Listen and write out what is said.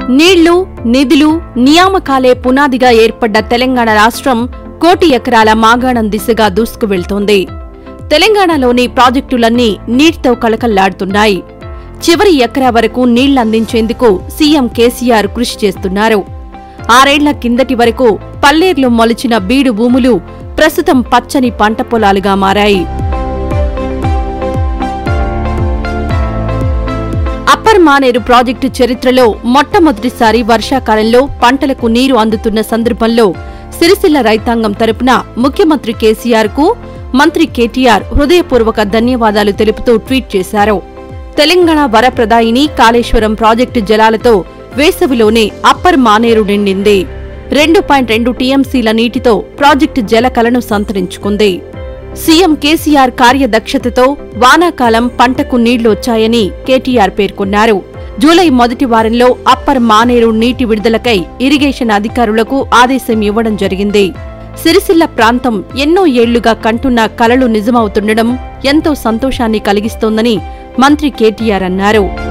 నీళ్లు నిధులు నియామకాలే పునాదిగా ఏర్పడ్డ తెలంగాణ రాష్ట్రం కోటి ఎకరాల మాగాణం దిశగా దూసుకువెళ్తోంది తెలంగాణలోని ప్రాజెక్టులన్నీ నీటితో కళకళ్లాడుతున్నాయి చివరి ఎకరా వరకు నీళ్లందించేందుకు సీఎం కేసీఆర్ కృషి చేస్తున్నారు ఆరేళ్ల కిందటి వరకు పల్లేర్లు మొలిచిన బీడు భూములు ప్రస్తుతం పచ్చని పంట పొలాలుగా మారాయి అప్పర్ మానేరు ప్రాజెక్టు చరిత్రలో మొట్టమొదటిసారి వర్షాకాలంలో పంటలకు నీరు అందుతున్న సందర్భంలో సిరిసిల్ల రైతాంగం తరపున ముఖ్యమంత్రి కేసీఆర్ కు మంత్రి కేటీఆర్ హృదయపూర్వక ధన్యవాదాలు తెలుపుతూ ట్వీట్ చేశారు తెలంగాణ వరప్రదాయిని కాళేశ్వరం ప్రాజెక్టు జలాలతో వేసవిలోనే అప్పర్ మానేరు నిండింది రెండు పాయింట్ రెండు టీఎంసీల నీటితో ప్రాజెక్టు జలకలను సంతరించుకుంది సీఎం కేసీఆర్ కార్యదక్షతతో వానాకాలం పంటకు నీళ్లు వచ్చాయని కేటీఆర్ పేర్కొన్నారు జూలై మొదటి వారంలో అప్పర్ మానేరు నీటి విడుదలకై ఇరిగేషన్ అధికారులకు ఆదేశం ఇవ్వడం జరిగింది సిరిసిల్ల ప్రాంతం ఎన్నో ఏళ్లుగా కంటున్న కలలు నిజమవుతుండడం ఎంతో సంతోషాన్ని కలిగిస్తోందని మంత్రి కేటీఆర్ అన్నారు